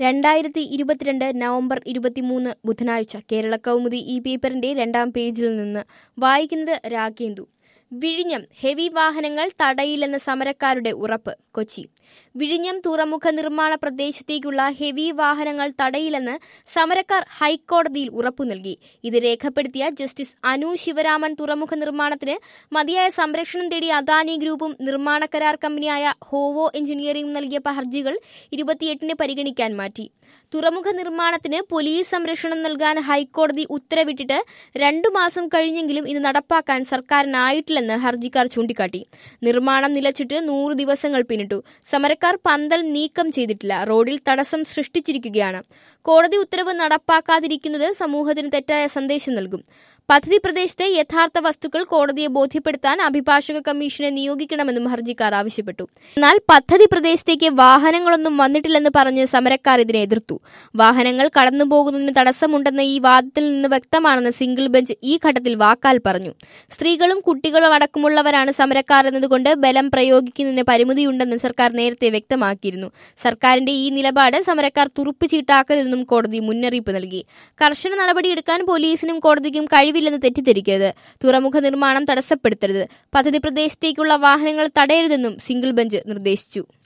രണ്ടായിരത്തി ഇരുപത്തിരണ്ട് നവംബർ ഇരുപത്തിമൂന്ന് ബുധനാഴ്ച കേരള കൗമുദി ഈ പേപ്പറിന്റെ രണ്ടാം പേജിൽ നിന്ന് വായിക്കുന്നത് രാഗേന്ദു വിഴിഞ്ഞം ഹെവി വാഹനങ്ങൾ തടയില്ലെന്ന സമരക്കാരുടെ ഉറപ്പ് കൊച്ചി വിഴിഞ്ഞം തുറമുഖ നിർമ്മാണ പ്രദേശത്തേക്കുള്ള ഹെവി വാഹനങ്ങൾ തടയില്ലെന്ന് സമരക്കാർ ഹൈക്കോടതിയിൽ ഉറപ്പു നൽകി ഇത് രേഖപ്പെടുത്തിയ ജസ്റ്റിസ് അനു ശിവരാമൻ തുറമുഖ നിർമ്മാണത്തിന് മതിയായ സംരക്ഷണം തേടി അദാനി ഗ്രൂപ്പും നിർമ്മാണ കരാർ കമ്പനിയായ ഹോവോ എഞ്ചിനീയറിംഗും നൽകിയ ഹർജികൾ ഇരുപത്തിയെട്ടിന് പരിഗണിക്കാൻ മാറ്റി തുറമുഖ നിർമ്മാണത്തിന് പോലീസ് സംരക്ഷണം നൽകാൻ ഹൈക്കോടതി ഉത്തരവിട്ടിട്ട് രണ്ടു മാസം കഴിഞ്ഞെങ്കിലും ഇത് നടപ്പാക്കാൻ സർക്കാരിനായിട്ടില്ലെന്ന് ഹർജിക്കാർ ചൂണ്ടിക്കാട്ടി നിർമ്മാണം നിലച്ചിട്ട് നൂറ് ദിവസങ്ങൾ പിന്നിട്ടു സമരക്കാർ പന്തൽ നീക്കം ചെയ്തിട്ടില്ല റോഡിൽ തടസ്സം സൃഷ്ടിച്ചിരിക്കുകയാണ് കോടതി ഉത്തരവ് നടപ്പാക്കാതിരിക്കുന്നത് സമൂഹത്തിന് തെറ്റായ സന്ദേശം നൽകും പദ്ധതി പ്രദേശത്തെ യഥാർത്ഥ വസ്തുക്കൾ കോടതിയെ ബോധ്യപ്പെടുത്താൻ അഭിഭാഷക കമ്മീഷനെ നിയോഗിക്കണമെന്നും ഹർജിക്കാർ ആവശ്യപ്പെട്ടു എന്നാൽ പദ്ധതി പ്രദേശത്തേക്ക് വാഹനങ്ങളൊന്നും വന്നിട്ടില്ലെന്ന് പറഞ്ഞ് സമരക്കാർ ഇതിനെ എതിർത്തു വാഹനങ്ങൾ കടന്നുപോകുന്നതിന് തടസ്സമുണ്ടെന്ന ഈ വാദത്തിൽ നിന്ന് വ്യക്തമാണെന്ന് സിംഗിൾ ബെഞ്ച് ഈ ഘട്ടത്തിൽ വാക്കാൽ പറഞ്ഞു സ്ത്രീകളും കുട്ടികളും അടക്കമുള്ളവരാണ് സമരക്കാർ എന്നതുകൊണ്ട് ബലം പ്രയോഗിക്കുന്നതിന് പരിമിതിയുണ്ടെന്ന് സർക്കാർ നേരത്തെ വ്യക്തമാക്കിയിരുന്നു സർക്കാരിന്റെ ഈ നിലപാട് സമരക്കാർ തുറുപ്പുചീട്ടാക്കരുതെന്നും കോടതി മുന്നറിയിപ്പ് നൽകി കർശന നടപടിയെടുക്കാൻ പോലീസിനും കോടതിക്കും കഴിവില്ലെന്ന് തെറ്റിദ്ധരിക്കരുത് തുറമുഖ നിർമ്മാണം തടസ്സപ്പെടുത്തരുത് പദ്ധതി പ്രദേശത്തേക്കുള്ള വാഹനങ്ങൾ തടയരുതെന്നും സിംഗിൾ ബെഞ്ച് നിർദ്ദേശിച്ചു